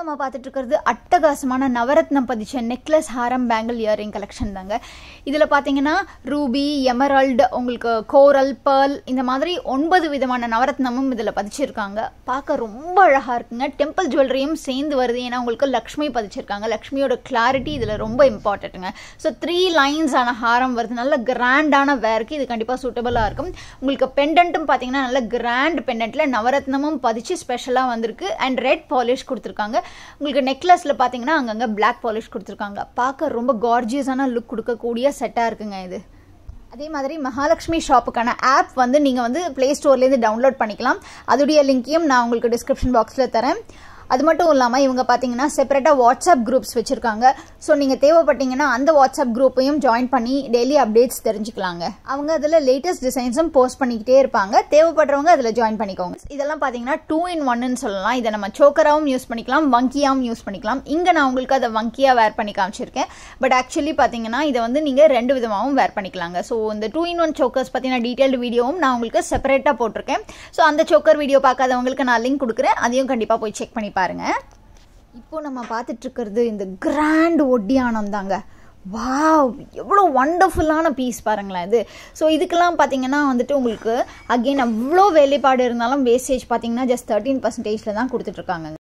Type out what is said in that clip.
நம்ம பார்த்துட்டு இருக்கிறது அட்டகாசமான நவரத்னம் பதிச்ச நெக்லஸ் ஹாரம் பேங்கிள் இயரிங் கலெக்ஷன் தாங்க இதில் பார்த்தீங்கன்னா ரூபி எமரால்டு உங்களுக்கு கோரல் பேர்ல் இந்த மாதிரி ஒன்பது விதமான நவரத்னமும் இதில் பதிச்சிருக்காங்க பார்க்க ரொம்ப அழகாக இருக்குங்க டெம்பிள் ஜுவல்லரியும் சேர்ந்து வருது ஏன்னா உங்களுக்கு லக்ஷ்மி பதிச்சிருக்காங்க லக்ஷ்மியோட கிளாரிட்டி இதில் ரொம்ப இம்பார்ட்டண்ட்டுங்க ஸோ த்ரீ லைன்ஸ் ஆன ஹாரம் வருது நல்ல கிராண்டான வேருக்கு இது கண்டிப்பாக சூட்டபுளாக இருக்கும் உங்களுக்கு பெண்டன்ட்டும் பார்த்தீங்கன்னா நல்ல கிராண்ட் பெண்டன்ட்டில் நவரத்னமும் பதிச்சு ஸ்பெஷலாக வந்திருக்கு அண்ட் ரெட் பாலிஷ் கொடுத்துருக்காங்க உங்களுக்கு நெக்லஸில் பார்த்தீங்கன்னா அங்கங்கே பிளாக் பாலிஷ் கொடுத்துருக்காங்க பார்க்க ரொம்ப கார்ஜியஸான லுக் கொடுக்கக்கூடிய செட்டாக இருக்குங்க இது அதே மாதிரி மகாலட்சுமி ஷாப்புக்கான ஆப் வந்து நீங்கள் வந்து ப்ளே ஸ்டோர்லேருந்து டவுன்லோட் பண்ணிக்கலாம் அதோடைய லிங்க்கையும் நான் உங்களுக்கு டிஸ்கிரிப்ஷன் பாக்ஸில் தரேன் அது மட்டும் இல்லாமல் இவங்க பார்த்தீங்கன்னா செப்பரேட்டாக வாட்ஸ்அப் குரூப்ஸ் வச்சுருக்காங்க ஸோ நீங்கள் தேவைப்பட்டீங்கன்னா அந்த வாட்ஸ்அப் குரூப்பையும் ஜாயின் பண்ணி டெய்லி அப்டேட்ஸ் தெரிஞ்சுக்கலாங்க அவங்க அதில் லேட்டஸ்ட் டிசைன்ஸும் போஸ்ட் பண்ணிக்கிட்டே இருப்பாங்க தேவைப்படுறவங்க அதில் ஜாயின் பண்ணிக்கோங்க இதெல்லாம் பார்த்தீங்கன்னா டூ இன் ஒன்னு சொல்லலாம் இதை நம்ம சோக்கராகவும் யூஸ் பண்ணிக்கலாம் வங்கியாகவும் யூஸ் பண்ணிக்கலாம் இங்கே நான் உங்களுக்கு அதை வங்கியாக வேர் பண்ணி காமிச்சிருக்கேன் பட் ஆக்சுவலி பார்த்தீங்கன்னா இதை வந்து நீங்கள் ரெண்டு விதமாகவும் வேர் பண்ணிக்கலாங்க ஸோ இந்த டூ இன் ஒன் சோக்கர்ஸ் பார்த்தீங்கன்னா டீட்டெயில்டு வீடியோவும் நான் உங்களுக்கு செப்பரேட்டாக போட்டிருக்கேன் ஸோ அந்த சோக்கர் வீடியோ பார்க்காதவங்களுக்கு நான் லிங்க் கொடுக்குறேன் அதையும் கண்டிப்பாக போய் செக் பண்ணி பாருங்க இப்போ நம்ம பார்த்துட்டு இருக்கிறது இந்த கிராண்ட் ஒட்டியானம் தாங்க வாவ் எவ்வளோ ஒண்டர்ஃபுல்லான பீஸ் பாருங்களேன் இது ஸோ இதுக்கெல்லாம் பார்த்தீங்கன்னா வந்துட்டு உங்களுக்கு அகெயின் அவ்வளோ வேலைப்பாடு இருந்தாலும் வேஸ்டேஜ் பார்த்தீங்கன்னா ஜஸ்ட் தேர்ட்டீன் பர்சன்டேஜில் தான் கொடுத்துட்ருக்காங்க